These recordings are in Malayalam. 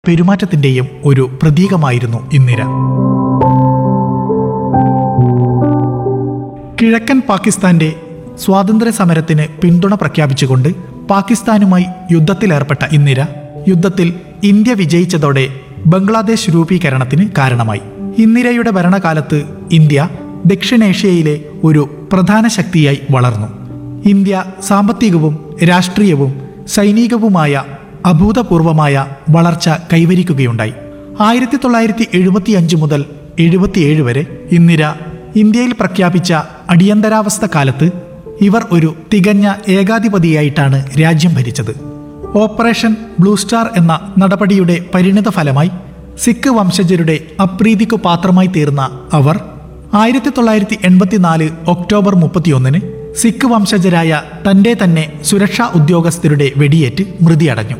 പെരുമാറ്റത്തിന്റെയും ഒരു പ്രതീകമായിരുന്നു ഇന്ദിര കിഴക്കൻ പാകിസ്ഥാന്റെ സ്വാതന്ത്ര്യ സമരത്തിന് പിന്തുണ പ്രഖ്യാപിച്ചുകൊണ്ട് പാകിസ്ഥാനുമായി യുദ്ധത്തിലേർപ്പെട്ട ഇന്ദിര യുദ്ധത്തിൽ ഇന്ത്യ വിജയിച്ചതോടെ ബംഗ്ലാദേശ് രൂപീകരണത്തിന് കാരണമായി ഇന്ദിരയുടെ ഭരണകാലത്ത് ഇന്ത്യ ദക്ഷിണേഷ്യയിലെ ഒരു പ്രധാന ശക്തിയായി വളർന്നു ഇന്ത്യ സാമ്പത്തികവും രാഷ്ട്രീയവും സൈനികവുമായ അഭൂതപൂർവമായ വളർച്ച കൈവരിക്കുകയുണ്ടായി ആയിരത്തി തൊള്ളായിരത്തി എഴുപത്തിയഞ്ച് മുതൽ എഴുപത്തിയേഴ് വരെ ഇന്ദിര ഇന്ത്യയിൽ പ്രഖ്യാപിച്ച അടിയന്തരാവസ്ഥ കാലത്ത് ഇവർ ഒരു തികഞ്ഞ ഏകാധിപതിയായിട്ടാണ് രാജ്യം ഭരിച്ചത് ഓപ്പറേഷൻ ബ്ലൂ സ്റ്റാർ എന്ന നടപടിയുടെ പരിണിത ഫലമായി സിഖ് വംശജരുടെ അപ്രീതിക്കു പാത്രമായി തീർന്ന അവർ ആയിരത്തി തൊള്ളായിരത്തി എൺപത്തിനാല് ഒക്ടോബർ മുപ്പത്തിയൊന്നിന് സിഖ് വംശജരായ തന്റെ തന്നെ സുരക്ഷാ ഉദ്യോഗസ്ഥരുടെ വെടിയേറ്റ് മൃതിയടഞ്ഞു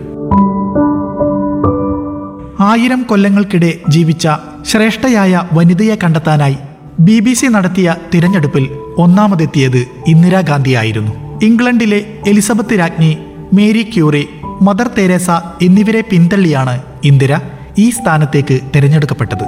ആയിരം കൊല്ലങ്ങൾക്കിടെ ജീവിച്ച ശ്രേഷ്ഠയായ വനിതയെ കണ്ടെത്താനായി ബി ബി സി നടത്തിയ തിരഞ്ഞെടുപ്പിൽ ഒന്നാമതെത്തിയത് ഇന്ദിരാഗാന്ധിയായിരുന്നു ഇംഗ്ലണ്ടിലെ എലിസബത്ത് രാജ്ഞി മേരി ക്യൂറി മദർ തെരേസ എന്നിവരെ പിന്തള്ളിയാണ് ഇന്ദിര ഈ സ്ഥാനത്തേക്ക് തിരഞ്ഞെടുക്കപ്പെട്ടത്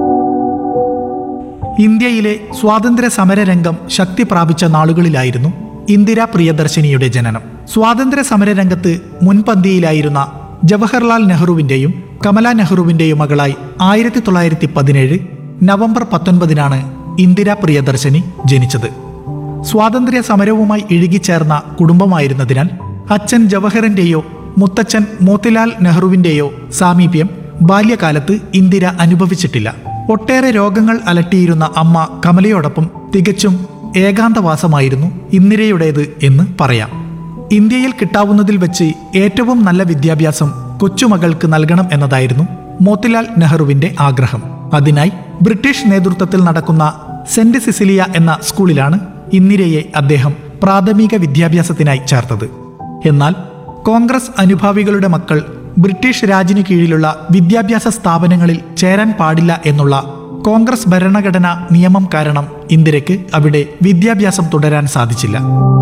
ഇന്ത്യയിലെ സ്വാതന്ത്ര്യ സമര രംഗം ശക്തി പ്രാപിച്ച നാളുകളിലായിരുന്നു ഇന്ദിര പ്രിയദർശിനിയുടെ ജനനം സ്വാതന്ത്ര്യ സമര രംഗത്ത് മുൻപന്തിയിലായിരുന്ന ജവഹർലാൽ നെഹ്റുവിന്റെയും കമല നെഹ്റുവിന്റെയും മകളായി ആയിരത്തി തൊള്ളായിരത്തി പതിനേഴ് നവംബർ പത്തൊൻപതിനാണ് ഇന്ദിര പ്രിയദർശിനി ജനിച്ചത് സ്വാതന്ത്ര്യ സമരവുമായി ഇഴുകിച്ചേർന്ന കുടുംബമായിരുന്നതിനാൽ അച്ഛൻ ജവഹറിന്റെയോ മുത്തച്ഛൻ മോത്തിലാൽ നെഹ്റുവിന്റെയോ സാമീപ്യം ബാല്യകാലത്ത് ഇന്ദിര അനുഭവിച്ചിട്ടില്ല ഒട്ടേറെ രോഗങ്ങൾ അലട്ടിയിരുന്ന അമ്മ കമലയോടൊപ്പം തികച്ചും ഏകാന്തവാസമായിരുന്നു ഇന്ദിരയുടേത് എന്ന് പറയാം ഇന്ത്യയിൽ കിട്ടാവുന്നതിൽ വെച്ച് ഏറ്റവും നല്ല വിദ്യാഭ്യാസം കൊച്ചുമകൾക്ക് നൽകണം എന്നതായിരുന്നു മോത്തിലാൽ നെഹ്റുവിന്റെ ആഗ്രഹം അതിനായി ബ്രിട്ടീഷ് നേതൃത്വത്തിൽ നടക്കുന്ന സെന്റ് സിസിലിയ എന്ന സ്കൂളിലാണ് ഇന്ദിരയെ അദ്ദേഹം പ്രാഥമിക വിദ്യാഭ്യാസത്തിനായി ചേർത്തത് എന്നാൽ കോൺഗ്രസ് അനുഭാവികളുടെ മക്കൾ ബ്രിട്ടീഷ് രാജിനു കീഴിലുള്ള വിദ്യാഭ്യാസ സ്ഥാപനങ്ങളിൽ ചേരാൻ പാടില്ല എന്നുള്ള കോൺഗ്രസ് ഭരണഘടനാ നിയമം കാരണം ഇന്ദിരയ്ക്ക് അവിടെ വിദ്യാഭ്യാസം തുടരാൻ സാധിച്ചില്ല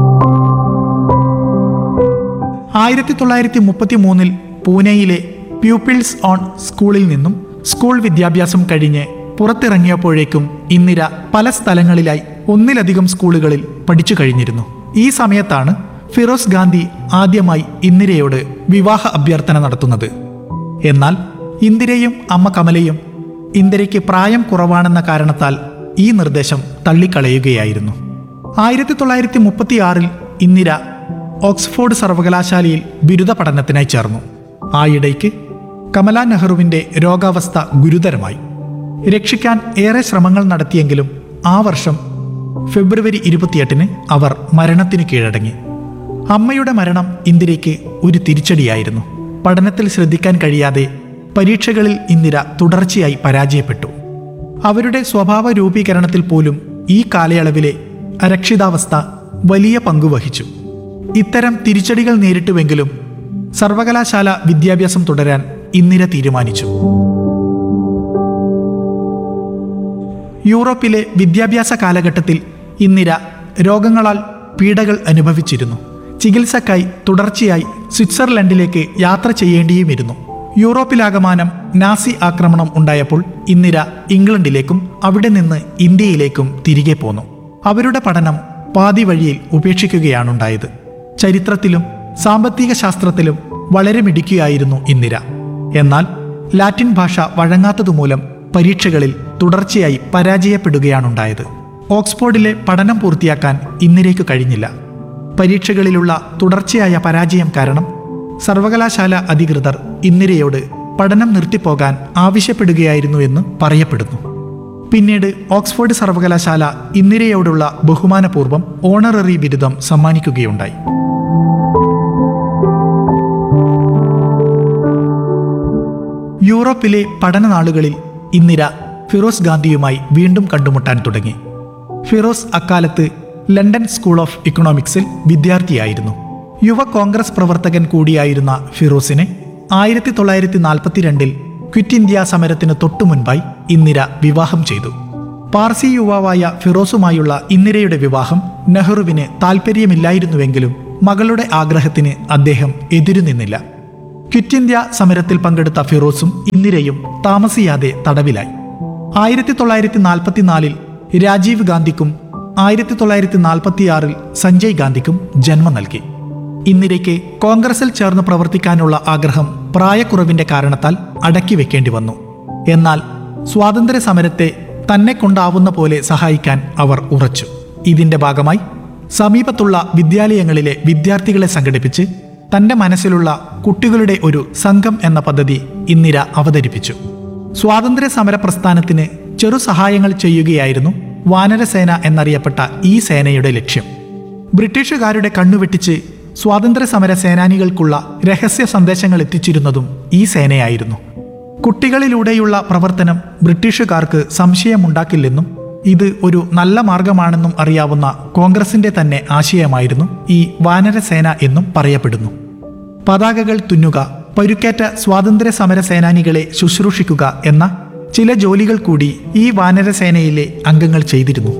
ആയിരത്തി തൊള്ളായിരത്തി മുപ്പത്തി മൂന്നിൽ പൂനെയിലെ പ്യൂപ്പിൾസ് ഓൺ സ്കൂളിൽ നിന്നും സ്കൂൾ വിദ്യാഭ്യാസം കഴിഞ്ഞ് പുറത്തിറങ്ങിയപ്പോഴേക്കും ഇന്ദിര പല സ്ഥലങ്ങളിലായി ഒന്നിലധികം സ്കൂളുകളിൽ പഠിച്ചു കഴിഞ്ഞിരുന്നു ഈ സമയത്താണ് ഫിറോസ് ഗാന്ധി ആദ്യമായി ഇന്ദിരയോട് വിവാഹ അഭ്യർത്ഥന നടത്തുന്നത് എന്നാൽ ഇന്ദിരയും അമ്മ കമലയും ഇന്ദിരയ്ക്ക് പ്രായം കുറവാണെന്ന കാരണത്താൽ ഈ നിർദ്ദേശം തള്ളിക്കളയുകയായിരുന്നു ആയിരത്തി തൊള്ളായിരത്തി മുപ്പത്തിയാറിൽ ഇന്ദിര ഓക്സ്ഫോർഡ് സർവകലാശാലയിൽ ബിരുദ പഠനത്തിനായി ചേർന്നു ആയിടയ്ക്ക് കമല നെഹ്റുവിന്റെ രോഗാവസ്ഥ ഗുരുതരമായി രക്ഷിക്കാൻ ഏറെ ശ്രമങ്ങൾ നടത്തിയെങ്കിലും ആ വർഷം ഫെബ്രുവരി ഇരുപത്തിയെട്ടിന് അവർ മരണത്തിന് കീഴടങ്ങി അമ്മയുടെ മരണം ഇന്ദിരയ്ക്ക് ഒരു തിരിച്ചടിയായിരുന്നു പഠനത്തിൽ ശ്രദ്ധിക്കാൻ കഴിയാതെ പരീക്ഷകളിൽ ഇന്ദിര തുടർച്ചയായി പരാജയപ്പെട്ടു അവരുടെ സ്വഭാവ രൂപീകരണത്തിൽ പോലും ഈ കാലയളവിലെ അരക്ഷിതാവസ്ഥ വലിയ പങ്കുവഹിച്ചു ഇത്തരം തിരിച്ചടികൾ നേരിട്ടുവെങ്കിലും സർവകലാശാല വിദ്യാഭ്യാസം തുടരാൻ ഇന്ദിര തീരുമാനിച്ചു യൂറോപ്പിലെ വിദ്യാഭ്യാസ കാലഘട്ടത്തിൽ ഇന്ദിര രോഗങ്ങളാൽ പീഡകൾ അനുഭവിച്ചിരുന്നു ചികിത്സക്കായി തുടർച്ചയായി സ്വിറ്റ്സർലൻഡിലേക്ക് യാത്ര ചെയ്യേണ്ടിയുമിരുന്നു യൂറോപ്പിലാകമാനം നാസി ആക്രമണം ഉണ്ടായപ്പോൾ ഇന്ദിര ഇംഗ്ലണ്ടിലേക്കും അവിടെ നിന്ന് ഇന്ത്യയിലേക്കും തിരികെ പോന്നു അവരുടെ പഠനം പാതി വഴിയിൽ ഉപേക്ഷിക്കുകയാണുണ്ടായത് ചരിത്രത്തിലും സാമ്പത്തിക ശാസ്ത്രത്തിലും വളരെ മിടുക്കിയായിരുന്നു ഇന്ദിര എന്നാൽ ലാറ്റിൻ ഭാഷ വഴങ്ങാത്തതുമൂലം പരീക്ഷകളിൽ തുടർച്ചയായി പരാജയപ്പെടുകയാണുണ്ടായത് ഓക്സ്ഫോർഡിലെ പഠനം പൂർത്തിയാക്കാൻ ഇന്ദിരയ്ക്ക് കഴിഞ്ഞില്ല പരീക്ഷകളിലുള്ള തുടർച്ചയായ പരാജയം കാരണം സർവകലാശാല അധികൃതർ ഇന്ദിരയോട് പഠനം നിർത്തിപ്പോകാൻ ആവശ്യപ്പെടുകയായിരുന്നു എന്ന് പറയപ്പെടുന്നു പിന്നീട് ഓക്സ്ഫോർഡ് സർവകലാശാല ഇന്ദിരയോടുള്ള ബഹുമാനപൂർവ്വം ഓണററി ബിരുദം സമ്മാനിക്കുകയുണ്ടായി യൂറോപ്പിലെ പഠനനാളുകളിൽ ഇന്ദിര ഫിറോസ് ഗാന്ധിയുമായി വീണ്ടും കണ്ടുമുട്ടാൻ തുടങ്ങി ഫിറോസ് അക്കാലത്ത് ലണ്ടൻ സ്കൂൾ ഓഫ് ഇക്കണോമിക്സിൽ വിദ്യാർത്ഥിയായിരുന്നു യുവ കോൺഗ്രസ് പ്രവർത്തകൻ കൂടിയായിരുന്ന ഫിറോസിനെ ആയിരത്തി തൊള്ളായിരത്തി നാൽപ്പത്തിരണ്ടിൽ ക്വിറ്റ് ഇന്ത്യ സമരത്തിന് തൊട്ടു മുൻപായി ഇന്ദിര വിവാഹം ചെയ്തു പാർസി യുവാവായ ഫിറോസുമായുള്ള ഇന്ദിരയുടെ വിവാഹം നെഹ്റുവിന് താൽപ്പര്യമില്ലായിരുന്നുവെങ്കിലും മകളുടെ ആഗ്രഹത്തിന് അദ്ദേഹം എതിരു നിന്നില്ല ക്വിറ്റ് ഇന്ത്യ സമരത്തിൽ പങ്കെടുത്ത ഫിറോസും ഇന്ദിരയും താമസിയാതെ തടവിലായി ആയിരത്തി തൊള്ളായിരത്തി നാൽപ്പത്തിനാലിൽ രാജീവ് ഗാന്ധിക്കും ആയിരത്തി തൊള്ളായിരത്തി നാൽപ്പത്തിയാറിൽ സഞ്ജയ് ഗാന്ധിക്കും ജന്മം നൽകി ഇന്ദിരയ്ക്ക് കോൺഗ്രസിൽ ചേർന്ന് പ്രവർത്തിക്കാനുള്ള ആഗ്രഹം പ്രായക്കുറവിന്റെ കാരണത്താൽ അടക്കി വെക്കേണ്ടി വന്നു എന്നാൽ സ്വാതന്ത്ര്യ സമരത്തെ തന്നെ കൊണ്ടാവുന്ന പോലെ സഹായിക്കാൻ അവർ ഉറച്ചു ഇതിന്റെ ഭാഗമായി സമീപത്തുള്ള വിദ്യാലയങ്ങളിലെ വിദ്യാർത്ഥികളെ സംഘടിപ്പിച്ച് തന്റെ മനസ്സിലുള്ള കുട്ടികളുടെ ഒരു സംഘം എന്ന പദ്ധതി ഇന്ദിര അവതരിപ്പിച്ചു സ്വാതന്ത്ര്യ സമര പ്രസ്ഥാനത്തിന് ചെറു സഹായങ്ങൾ ചെയ്യുകയായിരുന്നു വാനരസേന എന്നറിയപ്പെട്ട ഈ സേനയുടെ ലക്ഷ്യം ബ്രിട്ടീഷുകാരുടെ കണ്ണുവെട്ടിച്ച് സ്വാതന്ത്ര്യ സമര സേനാനികൾക്കുള്ള രഹസ്യ സന്ദേശങ്ങൾ എത്തിച്ചിരുന്നതും ഈ സേനയായിരുന്നു കുട്ടികളിലൂടെയുള്ള പ്രവർത്തനം ബ്രിട്ടീഷുകാർക്ക് സംശയമുണ്ടാക്കില്ലെന്നും ഇത് ഒരു നല്ല മാർഗമാണെന്നും അറിയാവുന്ന കോൺഗ്രസിന്റെ തന്നെ ആശയമായിരുന്നു ഈ വാനരസേന എന്നും പറയപ്പെടുന്നു പതാകകൾ തുന്നുക പരുക്കേറ്റ സ്വാതന്ത്ര്യ സമര സേനാനികളെ ശുശ്രൂഷിക്കുക എന്ന ചില ജോലികൾ കൂടി ഈ വാനരസേനയിലെ അംഗങ്ങൾ ചെയ്തിരുന്നു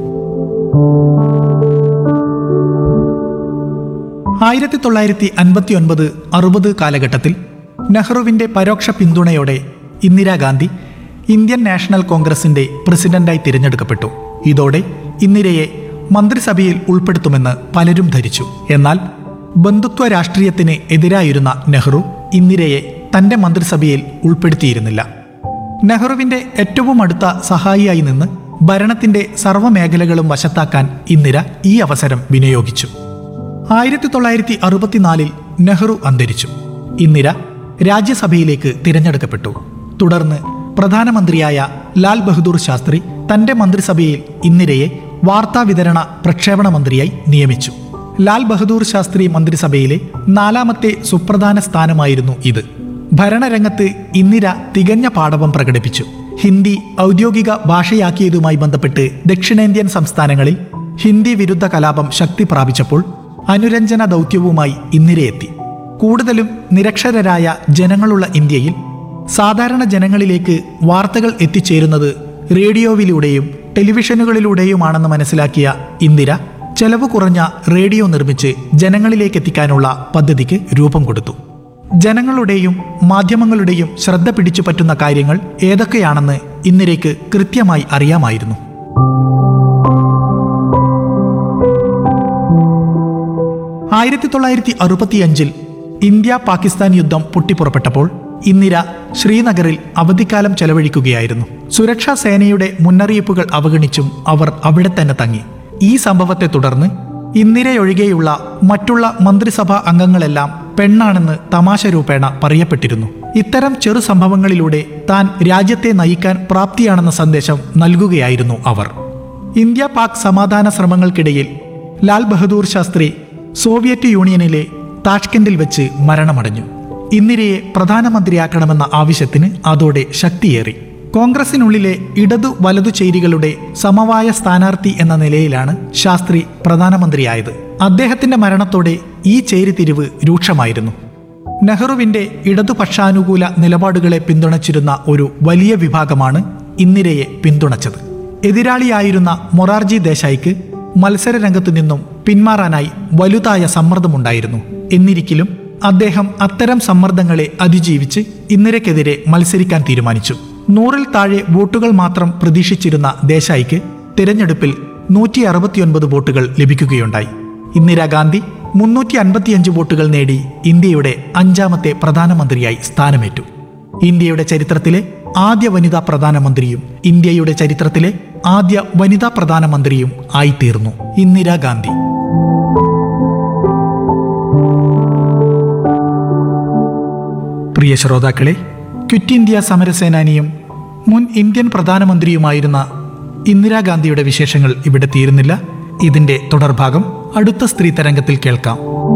ആയിരത്തി തൊള്ളായിരത്തി അൻപത്തി ഒൻപത് അറുപത് കാലഘട്ടത്തിൽ നെഹ്റുവിന്റെ പരോക്ഷ പിന്തുണയോടെ ഇന്ദിരാഗാന്ധി ഇന്ത്യൻ നാഷണൽ കോൺഗ്രസിന്റെ പ്രസിഡന്റായി തിരഞ്ഞെടുക്കപ്പെട്ടു ഇതോടെ ഇന്ദിരയെ മന്ത്രിസഭയിൽ ഉൾപ്പെടുത്തുമെന്ന് പലരും ധരിച്ചു എന്നാൽ ബന്ധുത്വ രാഷ്ട്രീയത്തിന് എതിരായിരുന്ന നെഹ്റു ഇന്ദിരയെ തന്റെ മന്ത്രിസഭയിൽ ഉൾപ്പെടുത്തിയിരുന്നില്ല നെഹ്റുവിന്റെ ഏറ്റവും അടുത്ത സഹായിയായി നിന്ന് ഭരണത്തിന്റെ സർവ്വമേഖലകളും വശത്താക്കാൻ ഇന്ദിര ഈ അവസരം വിനിയോഗിച്ചു ആയിരത്തി തൊള്ളായിരത്തി അറുപത്തിനാലിൽ നെഹ്റു അന്തരിച്ചു ഇന്ദിര രാജ്യസഭയിലേക്ക് തിരഞ്ഞെടുക്കപ്പെട്ടു തുടർന്ന് പ്രധാനമന്ത്രിയായ ലാൽ ബഹദൂർ ശാസ്ത്രി തന്റെ മന്ത്രിസഭയിൽ ഇന്ദിരയെ വാർത്താവിതരണ പ്രക്ഷേപണ മന്ത്രിയായി നിയമിച്ചു ലാൽ ബഹദൂർ ശാസ്ത്രി മന്ത്രിസഭയിലെ നാലാമത്തെ സുപ്രധാന സ്ഥാനമായിരുന്നു ഇത് ഭരണരംഗത്ത് ഇന്ദിര തികഞ്ഞ പാടവം പ്രകടിപ്പിച്ചു ഹിന്ദി ഔദ്യോഗിക ഭാഷയാക്കിയതുമായി ബന്ധപ്പെട്ട് ദക്ഷിണേന്ത്യൻ സംസ്ഥാനങ്ങളിൽ ഹിന്ദി വിരുദ്ധ കലാപം ശക്തി പ്രാപിച്ചപ്പോൾ അനുരഞ്ജന ദൗത്യവുമായി ഇന്ദിരയെത്തി കൂടുതലും നിരക്ഷരരായ ജനങ്ങളുള്ള ഇന്ത്യയിൽ സാധാരണ ജനങ്ങളിലേക്ക് വാർത്തകൾ എത്തിച്ചേരുന്നത് റേഡിയോവിലൂടെയും ടെലിവിഷനുകളിലൂടെയുമാണെന്ന് മനസ്സിലാക്കിയ ഇന്ദിര ചെലവ് കുറഞ്ഞ റേഡിയോ നിർമ്മിച്ച് ജനങ്ങളിലേക്ക് എത്തിക്കാനുള്ള പദ്ധതിക്ക് രൂപം കൊടുത്തു ജനങ്ങളുടെയും മാധ്യമങ്ങളുടെയും ശ്രദ്ധ പിടിച്ചു പറ്റുന്ന കാര്യങ്ങൾ ഏതൊക്കെയാണെന്ന് ഇന്ദിരയ്ക്ക് കൃത്യമായി അറിയാമായിരുന്നു ആയിരത്തി തൊള്ളായിരത്തി അറുപത്തിയഞ്ചിൽ ഇന്ത്യ പാകിസ്ഥാൻ യുദ്ധം പൊട്ടിപ്പുറപ്പെട്ടപ്പോൾ ഇന്ദിര ശ്രീനഗറിൽ അവധിക്കാലം ചെലവഴിക്കുകയായിരുന്നു സുരക്ഷാ സേനയുടെ മുന്നറിയിപ്പുകൾ അവഗണിച്ചും അവർ അവിടെ തന്നെ തങ്ങി ഈ സംഭവത്തെ തുടർന്ന് ഇന്ദിരയൊഴികെയുള്ള മറ്റുള്ള മന്ത്രിസഭാ അംഗങ്ങളെല്ലാം പെണ്ണാണെന്ന് തമാശ രൂപേണ പറയപ്പെട്ടിരുന്നു ഇത്തരം ചെറു സംഭവങ്ങളിലൂടെ താൻ രാജ്യത്തെ നയിക്കാൻ പ്രാപ്തിയാണെന്ന സന്ദേശം നൽകുകയായിരുന്നു അവർ ഇന്ത്യ പാക് സമാധാന ശ്രമങ്ങൾക്കിടയിൽ ലാൽ ബഹദൂർ ശാസ്ത്രി സോവിയറ്റ് യൂണിയനിലെ താഷ്കെൻഡിൽ വെച്ച് മരണമടഞ്ഞു ഇന്ദിരയെ പ്രധാനമന്ത്രിയാക്കണമെന്ന ആവശ്യത്തിന് അതോടെ ശക്തിയേറി കോൺഗ്രസിനുള്ളിലെ ഇടതു വലതു ചേരികളുടെ സമവായ സ്ഥാനാർത്ഥി എന്ന നിലയിലാണ് ശാസ്ത്രി പ്രധാനമന്ത്രിയായത് അദ്ദേഹത്തിന്റെ മരണത്തോടെ ഈ ചേരിതിരിവ് രൂക്ഷമായിരുന്നു നെഹ്റുവിന്റെ ഇടതുപക്ഷാനുകൂല നിലപാടുകളെ പിന്തുണച്ചിരുന്ന ഒരു വലിയ വിഭാഗമാണ് ഇന്ദിരയെ പിന്തുണച്ചത് എതിരാളിയായിരുന്ന മൊറാർജി ദേശായിക്ക് മത്സര രംഗത്തു നിന്നും പിന്മാറാനായി വലുതായ സമ്മർദ്ദമുണ്ടായിരുന്നു എന്നിരിക്കലും അദ്ദേഹം അത്തരം സമ്മർദ്ദങ്ങളെ അതിജീവിച്ച് ഇന്ദിരയ്ക്കെതിരെ മത്സരിക്കാൻ തീരുമാനിച്ചു നൂറിൽ താഴെ വോട്ടുകൾ മാത്രം പ്രതീക്ഷിച്ചിരുന്ന ദേശായിക്ക് തിരഞ്ഞെടുപ്പിൽ നൂറ്റി അറുപത്തിയൊൻപത് വോട്ടുകൾ ലഭിക്കുകയുണ്ടായി ഇന്ദിരാഗാന്ധി മുന്നൂറ്റി അൻപത്തിയഞ്ച് വോട്ടുകൾ നേടി ഇന്ത്യയുടെ അഞ്ചാമത്തെ പ്രധാനമന്ത്രിയായി സ്ഥാനമേറ്റു ഇന്ത്യയുടെ ചരിത്രത്തിലെ ആദ്യ വനിതാ പ്രധാനമന്ത്രിയും ഇന്ത്യയുടെ ചരിത്രത്തിലെ ആദ്യ വനിതാ പ്രധാനമന്ത്രിയും ആയിത്തീർന്നു ഇന്ദിരാഗാന്ധി പ്രിയ ശ്രോതാക്കളെ ക്വിറ്റ് ഇന്ത്യ സമരസേനാനിയും മുൻ ഇന്ത്യൻ പ്രധാനമന്ത്രിയുമായിരുന്ന ഇന്ദിരാഗാന്ധിയുടെ വിശേഷങ്ങൾ ഇവിടെ തീരുന്നില്ല ഇതിന്റെ തുടർഭാഗം അടുത്ത സ്ത്രീ തരംഗത്തിൽ കേൾക്കാം